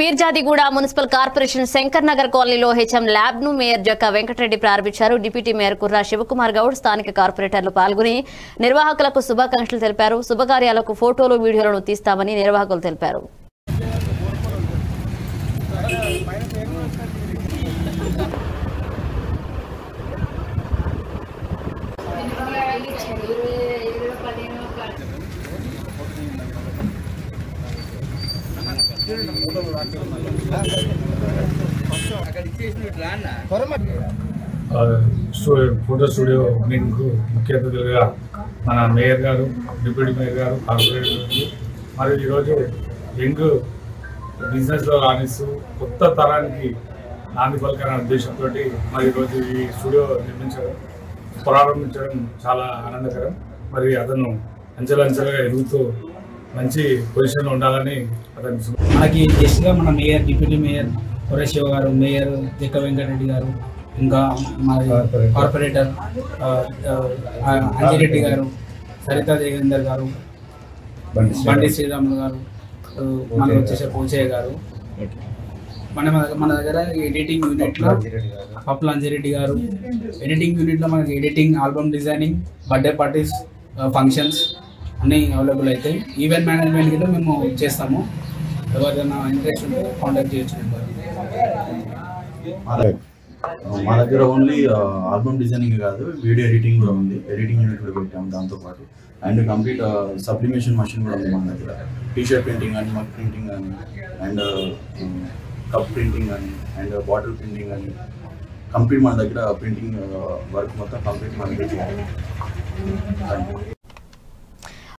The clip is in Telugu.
పీర్జాదిగూడ మున్సిపల్ కార్పొరేషన్ శంకర్ నగర్ కాలనీలో హెచ్ఎం ల్యాబ్ ను మేయర్ జక్క వెంకటరెడ్డి ప్రారంభించారు డిప్యూటీ మేయర్ కుర్రా శివకుమార్ గౌడ్ స్థానిక కార్పొరేటర్లు పాల్గొని నిర్వాహకులకు శుభాకాంక్షలు తెలిపారు శుభకార్యాలకు ఫోటోలు వీడియోలను తీస్తామని నిర్వాహకులు తెలిపారు ఆ, స్టూడియో ఫోటో స్టూడియో ఓపెనింగ్కు ముఖ్య అతిథులుగా మన మేయర్ గారు డిప్యూటీ మేయర్ గారు కార్పొరేటర్ గారు మరియు ఈరోజు యంగ్ బిజినెస్లో రాణిస్తూ కొత్త తరానికి నాంది పలకరనే ఉద్దేశంతో మరి ఈరోజు ఈ స్టూడియో నిర్మించడం ప్రారంభించడం చాలా ఆనందకరం మరి అతను అంచెలంచెలుగా ఎదుగుతూ మంచి పొజిషన్లో ఉండాలని అతను మనకి గెస్ట్గా మన మేయర్ డిప్యూటీ మేయర్ పురేశివ గారు మేయర్ జక్క వెంకటరెడ్డి గారు ఇంకా మరి కార్పొరేటర్. కార్పొరేటర్ ఆ, ఆ, అంజిరెడ్డి గారు సరితా దేవేందర్ గారు బండి శ్రీరాములు గారు ఆ, మనకు వచ్చేసే పూచయ్య గారు మన మన దగ్గర ఎడిటింగ్ యూనిట్లో పప్పుల అంజిరెడ్డి గారు ఎడిటింగ్ యూనిట్లో మనకి editing album designing birthday parties functions అన్నీ అవైలబుల్ అవుతాయి ఈవెంట్ మేనేజ్మెంట్ కింద మేము చేస్తాము ఎవరైనా ఇంట్రెస్ట్ ఉంటే కాంటాక్ట్ చేయొచ్చు నెంబర్ అలాగే మా దగ్గర ఓన్లీ ఆల్బమ్ డిజైనింగ్ కాదు వీడియో ఎడిటింగ్ కూడా ఉంది ఎడిటింగ్ యూనిట్ కూడా పెట్టాము దాంతో పాటు అండ్ కంప్లీట్ సబ్లిమేషన్ మషిన్ కూడా ఉంది మన దగ్గర టీషర్ట్ ప్రింటింగ్ కానీ మగ్ ప్రింటింగ్ కానీ అండ్ కప్ ప్రింటింగ్ కానీ అండ్ బాటిల్ ప్రింటింగ్ కానీ కంప్లీట్ మన దగ్గర ప్రింటింగ్ వర్క్ మొత్తం కంప్లీట్ మన దగ్గర చేయాలి థ్యాంక్ యూ